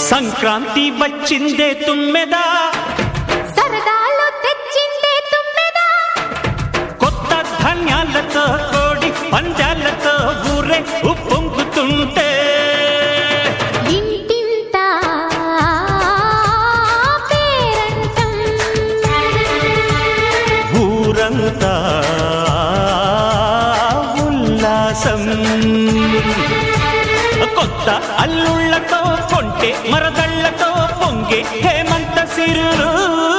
సంక్రాంతి వచ్చిందే తుమ్మెదా సరదాలు తెచ్చిందే తుమ్మెదా కొత్త ధాన్యాలతో కోడి పంజాలతో ఊరే ఉప్పొంగుతుంటే ఇంటింటా పేరంటం ఊరంతా ఉల్లాసం కొత్త అల్లుళ్ళతో కొంటే మరదళ్ళతో పొంగే హేమంత సిరులు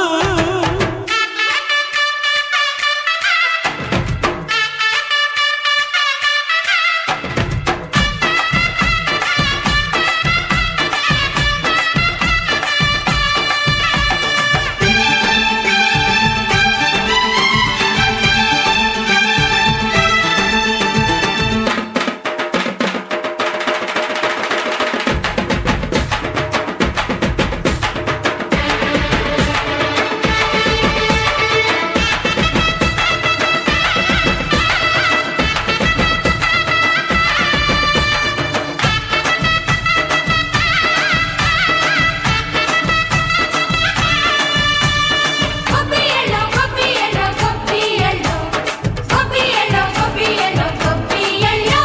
కొబ్బియలో కొబ్బియలో కొబ్బియలో కొబ్బియలో కొబ్బియలో కొబ్బియలో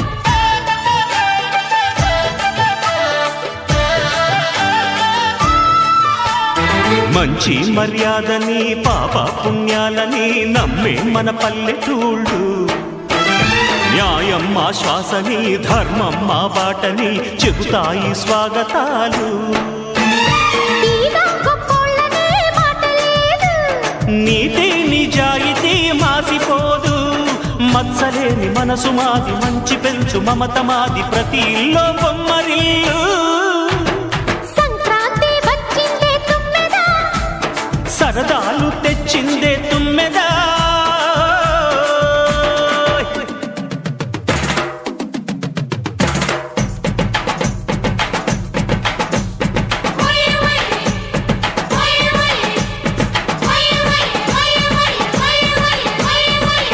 మంచి మర్యాదని పాప పుణ్యాలని నమ్మే మన పల్లెటూళ్ళు న్యాయం మా శ్వాసని ధర్మం మా బాటని చెబుతాయి స్వాగతాలు ఈగా గొప్పోళ్ళనే మాట లేదు నీతి నిజాయితీ మాసిపోదు మత్సలేని మనసు మాది మంచి పెంచు మమత మాది ప్రతి ఇల్లో బొమ్మరిల్లు సంక్రాంతి వచ్చిందే తుమ్మెదా సరదాలు తెచ్చిందే తుమ్మెదా ఓయ్ ఓయ్ ఓయ్ ఓయ్ ఓయ్ ఓయ్ ఓయ్ ఓయ్ ఓయ్ ఓయ్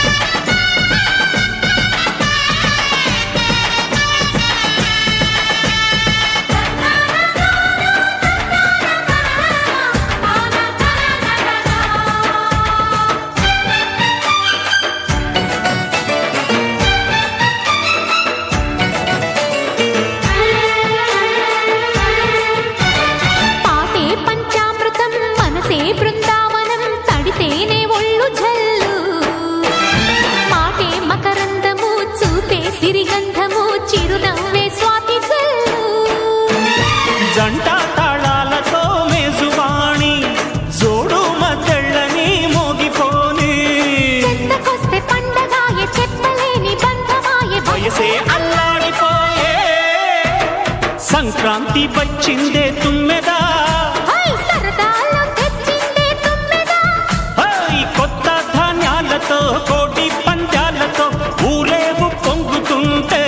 పాటే పంచామృతం మనసే బృందావనం తడితేనే ఒళ్ళు జల్లు మాటే మకరందము చూపే సిరిగంధము చిరునవ్వే స్వాతి జల్లు జంట తాళాలతో మేజువాణి జోడు మద్దళ్ళని మోగిపోని చెంతకొస్తే పండగాయ చెప్పలేని బంధమాయ వయసే అల్లాడిపోయే సంక్రాంతి వచ్చిందే తుమ్మెదా హై సరదాలో తెచ్చిందే తుమ్మెదా హై కొత్త ధాన్యాలతో కోటి పంజాలతో ఊరేగు పొంగుతుంటే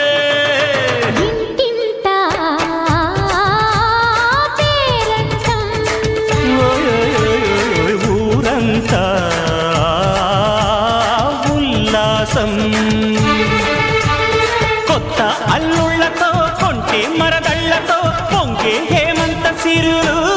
ఇంటింటా పేరంటం ఓయ్ ఓయ్ ఓయ్ ఓయ్ ఊరంతా ఉల్లాసం కొత్త అల్లుళ్ళతో కొంటే మరదళ్ళతో పొంగే హేమంత సిరులు